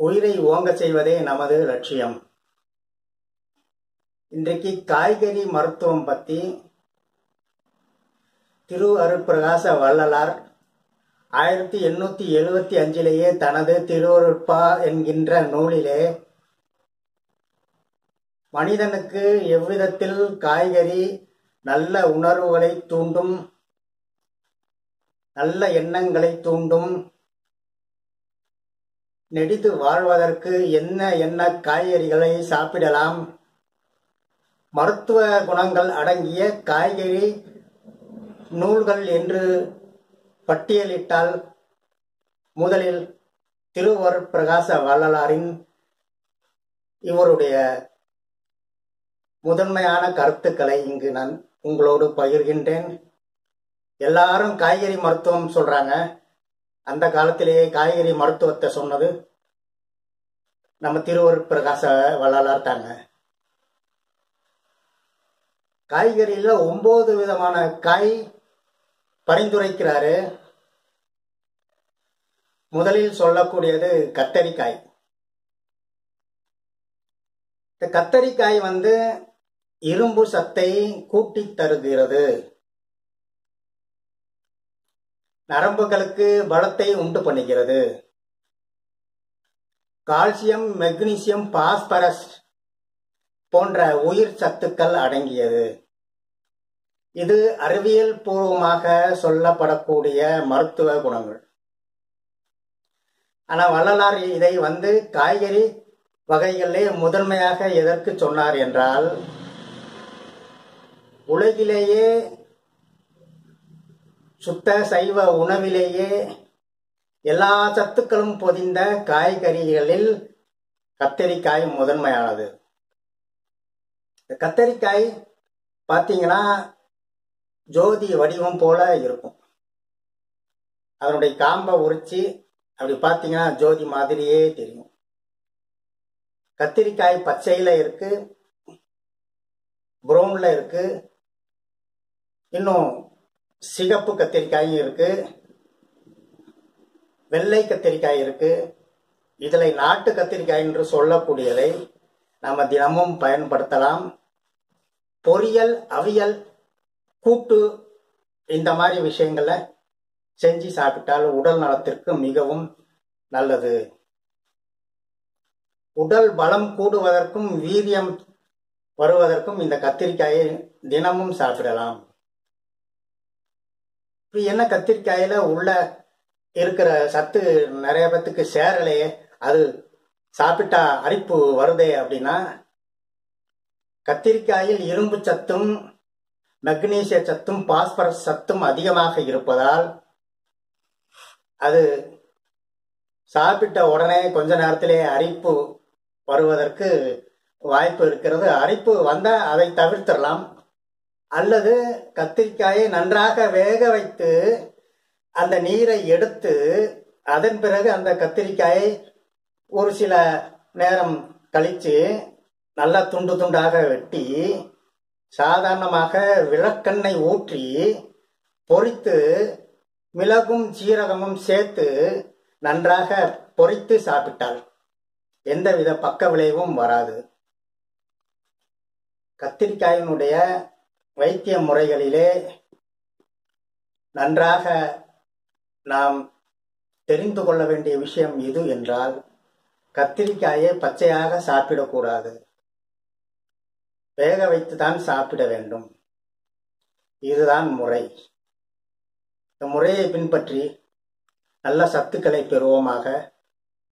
உயிரை ஓங்க செய்வதே நமது லட்சியம் இன்றைக்கு காய்கறி மருத்துவம் பற்றி திரு அருட்பிரகாச வள்ளலார் ஆயிரத்தி எண்ணூத்தி எழுவத்தி அஞ்சிலேயே தனது திருவருட்பா என்கின்ற நூலிலே மனிதனுக்கு எவ்விதத்தில் காய்கறி நல்ல உணர்வுகளை தூண்டும் நல்ல எண்ணங்களை தூண்டும் நெடிது வாழ்வதற்கு என்ன என்ன காய்கறிகளை சாப்பிடலாம் மருத்துவ குணங்கள் அடங்கிய காய்கறி நூல்கள் என்று பட்டியலிட்டால் முதலில் திருவர் பிரகாச வள்ளலாரின் இவருடைய முதன்மையான கருத்துக்களை இங்கு நான் உங்களோடு பகிர்கின்றேன் எல்லாரும் காய்கறி மருத்துவம் சொல்றாங்க அந்த காலத்திலேயே காய்கறி மருத்துவத்தை சொன்னது நம்ம திருவர் பிரகாச வள்ளலார் தாங்க காய்கறியில ஒன்பது விதமான காய் பரிந்துரைக்கிறாரு முதலில் சொல்லக்கூடியது கத்தரிக்காய் இந்த கத்தரிக்காய் வந்து இரும்பு சத்தை கூட்டி தருகிறது நரம்புகளுக்கு பலத்தை உண்டு பண்ணுகிறது கால்சியம் மெக்னீசியம் பாஸ்பரஸ் போன்ற உயிர் சத்துக்கள் அடங்கியது இது அறிவியல் பூர்வமாக சொல்லப்படக்கூடிய மருத்துவ குணங்கள் ஆனா வள்ளலார் இதை வந்து காய்கறி வகைகளிலே முதன்மையாக எதற்கு சொன்னார் என்றால் உலகிலேயே சுத்த சைவ உணவிலேயே எல்லா சத்துக்களும் பொதிந்த காய்கறிகளில் கத்தரிக்காய் முதன்மையானது கத்தரிக்காய் பார்த்தீங்கன்னா ஜோதி வடிவம் போல இருக்கும் அதனுடைய காம்பை உரிச்சு அப்படி பார்த்தீங்கன்னா ஜோதி மாதிரியே தெரியும் கத்திரிக்காய் பச்சையில் இருக்கு ப்ரௌனில் இருக்கு இன்னும் சிகப்பு கத்திரிக்காயும் இருக்கு வெள்ளை கத்திரிக்காய் இருக்கு இதில் நாட்டு கத்திரிக்காய் என்று சொல்லக்கூடியதை நம்ம தினமும் பயன்படுத்தலாம் பொரியல் அவியல் கூட்டு இந்த மாதிரி விஷயங்களை செஞ்சு சாப்பிட்டால் உடல் நலத்திற்கு மிகவும் நல்லது உடல் பலம் கூடுவதற்கும் வீரியம் வருவதற்கும் இந்த கத்திரிக்காயை தினமும் சாப்பிடலாம் என்ன கத்திரிக்காயில உள்ள இருக்கிற சத்து நிறைய பேத்துக்கு சேரலையே அது சாப்பிட்டா அரிப்பு வருதே அப்படின்னா கத்திரிக்காயில் இரும்பு சத்தும் மெக்னீசிய சத்தும் பாஸ்பரஸ் சத்தும் அதிகமாக இருப்பதால் அது சாப்பிட்ட உடனே கொஞ்ச நேரத்திலே அரிப்பு வருவதற்கு வாய்ப்பு இருக்கிறது அரிப்பு வந்தால் அதை தவிர்த்திடலாம் அல்லது கத்திரிக்காயை நன்றாக வேக வைத்து அந்த நீரை எடுத்து அதன் பிறகு அந்த கத்திரிக்காயை ஒரு சில நேரம் கழித்து நல்லா துண்டு துண்டாக வெட்டி சாதாரணமாக விளக்கெண்ணெய் ஊற்றி பொரித்து மிளகும் சீரகமும் சேர்த்து நன்றாக பொரித்து சாப்பிட்டால் எந்தவித பக்க விளைவும் வராது கத்திரிக்காயினுடைய வைத்திய முறைகளிலே நன்றாக நாம் தெரிந்து கொள்ள வேண்டிய விஷயம் எது என்றால் கத்திரிக்காயை பச்சையாக சாப்பிடக்கூடாது வேக வைத்து தான் சாப்பிட வேண்டும் இதுதான் முறை இந்த முறையை பின்பற்றி நல்ல சத்துக்களை பெறுவோமாக